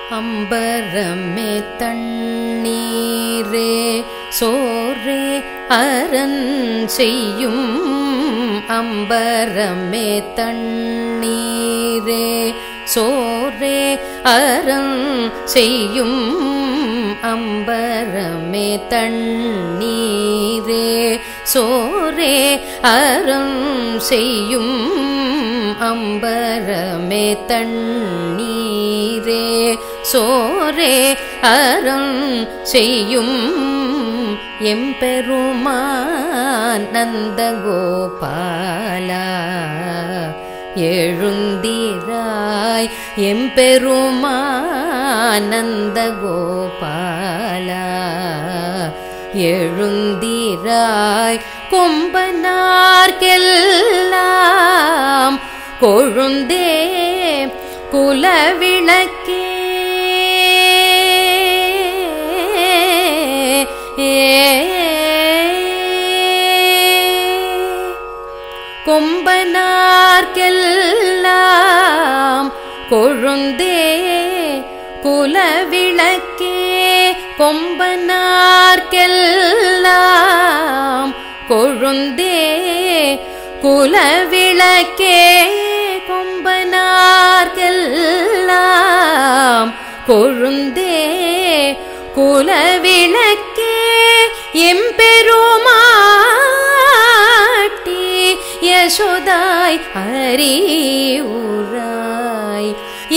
அம்பரமே தண்ணீரே சோரே அரண் செய்யும் அம்பரமே தண்ணீரே சோரே அரண் செய்யும் அம்பரமே தண்ணீரே சோரே அறம் செய்யும் அம்பரமே தண்ணீரே சோரே அறம் செய்யும் எம்பெருமான் நந்தகோபாலா எழுந்தீராய் எம்பெருமான் நந்தகோபாலா எழுந்தீராய் கொம்பனார்க்கெல்லாம் கொழுந்தே குலவிளக்கே கொம்பனார்க்கெல்லாம் கொழுந்தே குலவிளக்கே கொம்பனார்க்கெல்லாம் கொழுந்தே குலவிளக்கே கொம்பனார்க்கெல்லாம் கொழுந்தே குலவிளக்கே எம்பெருமாட்டி யசோதாய் அறிவுராய்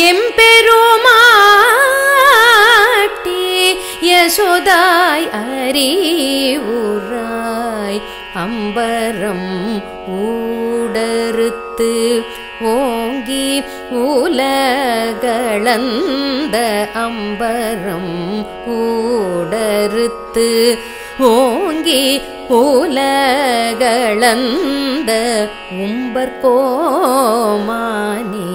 எம்பெருமாட்டி யசோதாய் அறிவுராய் அம்பரம் ஊடறுத்து ஓங்கி உலகளந்த அம்பரம் ஊடறுத்து ஓங்கி உலகளந்த உம்பர்கோமானே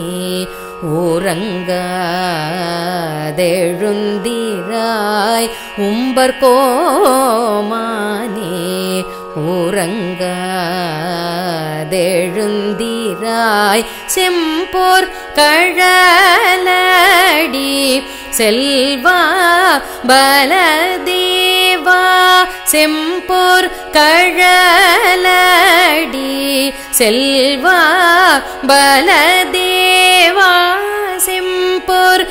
ஊரங்காதெழுந்திராய் உம்பர்கோமானே ஊரங்காதெழுந்திராய் செம்போர் கழலடி செல்வா பலதேவா செம்போர் கழலடி செல்வா பலதேவா செம்போர்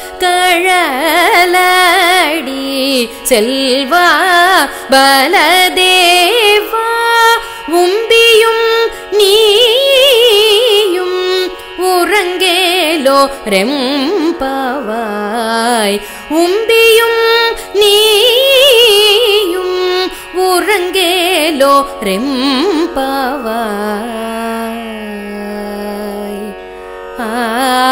கழலடி செல்வா பலதேவா உம்பியும் நீயும் உறங்கேலோ ரெம்பவாய் உம்பியும் நீயும் உறங்கேலோ ரெம்பவாய் ஆ